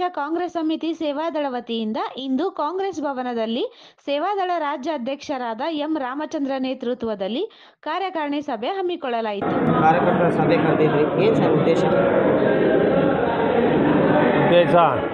ಕಾಂಗ್ರೆಸ್ ಸಮಿತಿ ಸೇವಾದಳ ವತಿಯಿಂದ ಇಂದು ಕಾಂಗ್ರೆಸ್ ಭವನದಲ್ಲಿ ಸೇವಾದಳ ರಾಜ್ಯ ಅಧ್ಯಕ್ಷರಾದ ಎಂ ರಾಮಚಂದ್ರ ನೇತೃತ್ವದಲ್ಲಿ ಕಾರ್ಯಕಾರಿಣಿ ಸಭೆ ಹಮ್ಮಿಕೊಳ್ಳಲಾಯಿತು ಕಾರ್ಯಕರ್ತರ ಸಭೆ ಕರೆದಿದ್ರಿ ಏನು ಸರ್ ಉದ್ದೇಶ ಉದ್ದೇಶ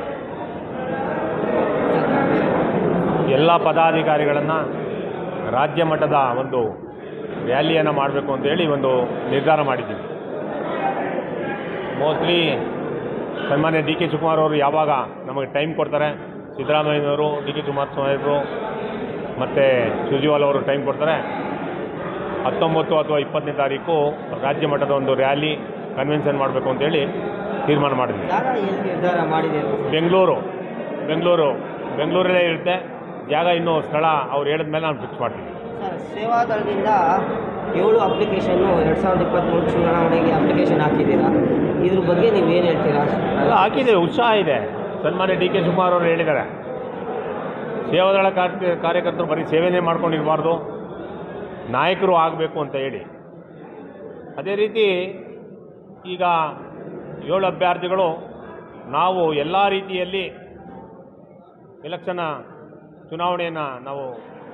ಎಲ್ಲ ಪದಾಧಿಕಾರಿಗಳನ್ನು ರಾಜ್ಯ ಮಟ್ಟದ ಒಂದು ರ್ಯಾಲಿಯನ್ನು ಮಾಡಬೇಕು ಅಂತೇಳಿ ಒಂದು ನಿರ್ಧಾರ ಮಾಡಿದ್ದೀವಿ ಮೋಸ್ಟ್ಲಿ ಸನ್ಮಾನ್ಯ ಡಿ ಕೆ ಶಿವಕುಮಾರ್ ಅವರು ಯಾವಾಗ ನಮಗೆ ಟೈಮ್ ಕೊಡ್ತಾರೆ ಸಿದ್ದರಾಮಯ್ಯನವರು ಡಿ ಕೆ ಕುಮಾರಸ್ವಾಮಿಯವರು ಮತ್ತು ಸುರ್ಜೇವಾಲ ಅವರು ಟೈಮ್ ಕೊಡ್ತಾರೆ ಹತ್ತೊಂಬತ್ತು ಅಥವಾ ಇಪ್ಪತ್ತನೇ ತಾರೀಕು ರಾಜ್ಯ ಮಟ್ಟದ ಒಂದು ರ್ಯಾಲಿ ಕನ್ವೆನ್ಷನ್ ಮಾಡಬೇಕು ಅಂತೇಳಿ ತೀರ್ಮಾನ ಮಾಡಿದ್ವಿ ಜಾಗ ಎಲ್ಲಿ ನಿರ್ಧಾರ ಮಾಡಿದೆ ಬೆಂಗಳೂರು ಬೆಂಗಳೂರು ಬೆಂಗಳೂರಲ್ಲೇ ಇರುತ್ತೆ ಜಾಗ ಇನ್ನೂ ಸ್ಥಳ ಅವ್ರು ಹೇಳಿದ ಮೇಲೆ ನಾನು ಫಿಕ್ಸ್ ಮಾಡ್ತೀನಿ ಸರ್ ಸೇವಾದಳದಿಂದ ಏಳು ಅಪ್ಲಿಕೇಶನ್ನು ಎರಡು ಸಾವಿರದ ಇಪ್ಪತ್ತ್ಮೂರು ಚುನಾವಣೆಗೆ ಅಪ್ಲಿಕೇಶನ್ ಹಾಕಿದ್ದೀರಾ ಇದ್ರ ಬಗ್ಗೆ ನೀವು ಏನು ಹೇಳ್ತೀರಾ ಎಲ್ಲ ಹಾಕಿದೆ ಉತ್ಸಾಹ ಇದೆ ಸನ್ಮಾನ್ಯ ಡಿ ಕೆ ಶಿವಕುಮಾರ್ ಅವರು ಹೇಳಿದ್ದಾರೆ ಸೇವಾದಳ ಕಾರ್ಯ ಕಾರ್ಯಕರ್ತರು ಬರೀ ಸೇವೆನೇ ಮಾಡ್ಕೊಂಡಿರಬಾರ್ದು ನಾಯಕರು ಆಗಬೇಕು ಅಂತ ಹೇಳಿ ಅದೇ ರೀತಿ ಈಗ ಏಳು ಅಭ್ಯರ್ಥಿಗಳು ನಾವು ಎಲ್ಲ ರೀತಿಯಲ್ಲಿ ಎಲೆಕ್ಷನ್ನ ಚುನಾವಣೆಯನ್ನು ನಾವು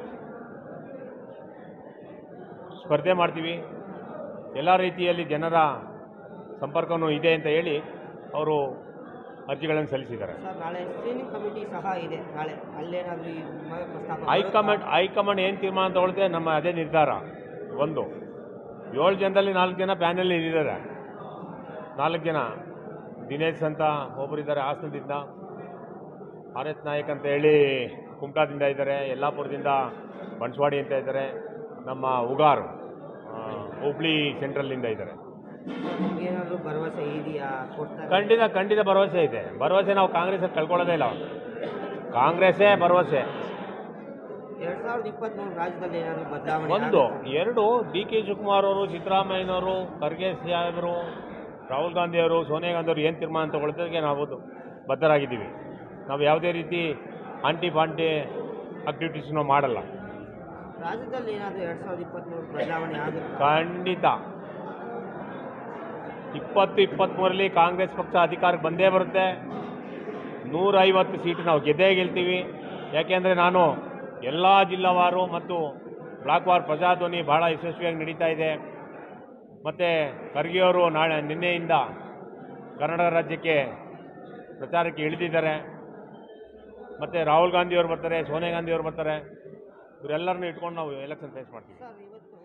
ಸ್ಪರ್ಧೆ ಮಾಡ್ತೀವಿ ಎಲ್ಲ ರೀತಿಯಲ್ಲಿ ಜನರ ಸಂಪರ್ಕವೂ ಇದೆ ಅಂತ ಹೇಳಿ ಅವರು ಅರ್ಜಿಗಳನ್ನು ಸಲ್ಲಿಸಿದ್ದಾರೆ ಸರ್ ನಾಳೆ ಸ್ಕ್ರೀನಿಂಗ್ ಕಮಿಟಿ ಸಹ ಇದೆ ನಾಳೆ ಅಲ್ಲೇನಾದರೂ ಈ ಮ- ಪ್ರಸ್ತಾಪ ಹೈಕಮಾಂಡ್ ಹೈಕಮಾಂಡ್ ಏನು ತೀರ್ಮಾನ ತಗೊಳುತ್ತೆ ನಮ್ಮ ಅದೇ ನಿರ್ಧಾರ ಒಂದು ಏಳು ಜನದಲ್ಲಿ ನಾಲ್ಕು ಜನ ಪ್ಯಾನೆಲ್ ಇದ್ದಾರೆ ನಾಲ್ಕು ಜನ ದಿನೇಶ್ ಅಂತ ಒಬ್ಬರಿದ್ದಾರೆ ಹಾಸನದಿಂದ ಆರ್ ಎಸ್ ನಾಯಕ್ ಅಂತ ಹೇಳಿ ಕುಮಟಾದಿಂದ ಇದ್ದಾರೆ ಯಲ್ಲಾಪುರದಿಂದ ಬನ್ಸ್ವಾಡಿ ಅಂತ ಇದ್ದಾರೆ ನಮ್ಮ ಉಗಾರ್ ಆ, ಹುಬ್ಳಿ ಸೆಂಟ್ರಲ್ನಿಂದ ಇದ್ದಾರೆ ಏನಾದರೂ ಭರವಸೆ ಇದೆಯಾ ಕೊಡ್ತಾರೆ ಖಂಡಿತ ಖಂಡಿತ ಭರವಸೆ ಇದೆ ಭರವಸೆ ನಾವು ಕಾಂಗ್ರೆಸ್ಸಲ್ಲಿ ಕಳ್ಕೊಳ್ಳೋದೇ ಇಲ್ಲ ಕಾಂಗ್ರೆಸ್ಸೇ ಭರವಸೆ ಎರಡು ಸಾವಿರದ ಇಪ್ಪತ್ತ್ಮೂರು ರಾಜ್ಯದಲ್ಲಿ ಏನಾದರೂ ಬದಲಾವಣೆ ಒಂದು ಆಗುತ್ತಾ? ಎರಡು ಡಿ ಕೆ ಶಿವಕುಮಾರ್ ಅವರು ಸಿದ್ದರಾಮಯ್ಯನವರು ಖರ್ಗೆ ಸಾಹೇಬರು ರಾಹುಲ್ ಗಾಂಧಿ ಅವರು ಸೋನಿಯಾ ಗಾಂಧಿ ಅವರು ಏನು ತೀರ್ಮಾನ ತಗೊಳ್ತದಕ್ಕೆ ನಾವು ಅದು ಬದ್ಧರಾಗಿದ್ದೀವಿ ನಾವು ಯಾವುದೇ ರೀತಿ ಆಂಟಿ ಪಾಂಟಿ ಆಕ್ಟಿವಿಟೀಸ್ ನಾವು ಮಾಡಲ್ಲ ರಾಜ್ಯದಲ್ಲಿ ಏನಾದರೂ ಎರಡು ಸಾವಿರದ ಇಪ್ಪತ್ತ್ಮೂರು ಬದಲಾವಣೆ ಆಗುತ್ತಾ ಖಂಡಿತ ಇಪ್ಪತ್ತು ಇಪ್ಪತ್ತ್ಮೂರರಲ್ಲಿ ಕಾಂಗ್ರೆಸ್ ಪಕ್ಷ ಅಧಿಕಾರಕ್ಕೆ ಬಂದೇ ಬರುತ್ತೆ ನೂರೈವತ್ತು ಸೀಟು ನಾವು ಗೆದ್ದೇ ಗೆಲ್ತೀವಿ ಯಾಕೆಂದರೆ ನಾನು ಎಲ್ಲ ಜಿಲ್ಲಾವಾರು ಮತ್ತು ಬ್ಲಾಕ್ ವಾರ್ ಪ್ರಜಾಧ್ವನಿ ಬಹಳ ಯಶಸ್ವಿಯಾಗಿ ನಡೀತಾ ಇದೆ ಮತ್ತು ಖರ್ಗೆಯವರು ನಾಳೆ ನಿನ್ನೆಯಿಂದ ಕರ್ನಾಟಕ ರಾಜ್ಯಕ್ಕೆ ಪ್ರಚಾರಕ್ಕೆ ಇಳಿದಿದ್ದಾರೆ ಮತ್ತು ರಾಹುಲ್ ಗಾಂಧಿಯವರು ಬರ್ತಾರೆ ಸೋನಿಯಾ ಗಾಂಧಿಯವರು ಬರ್ತಾರೆ ಇವರೆಲ್ಲರನ್ನೂ ಇಟ್ಕೊಂಡು ನಾವು ಎಲೆಕ್ಷನ್ ಫೇಸ್ ಮಾಡ್ತೀವಿ ಸರ್ ಇವತ್ತು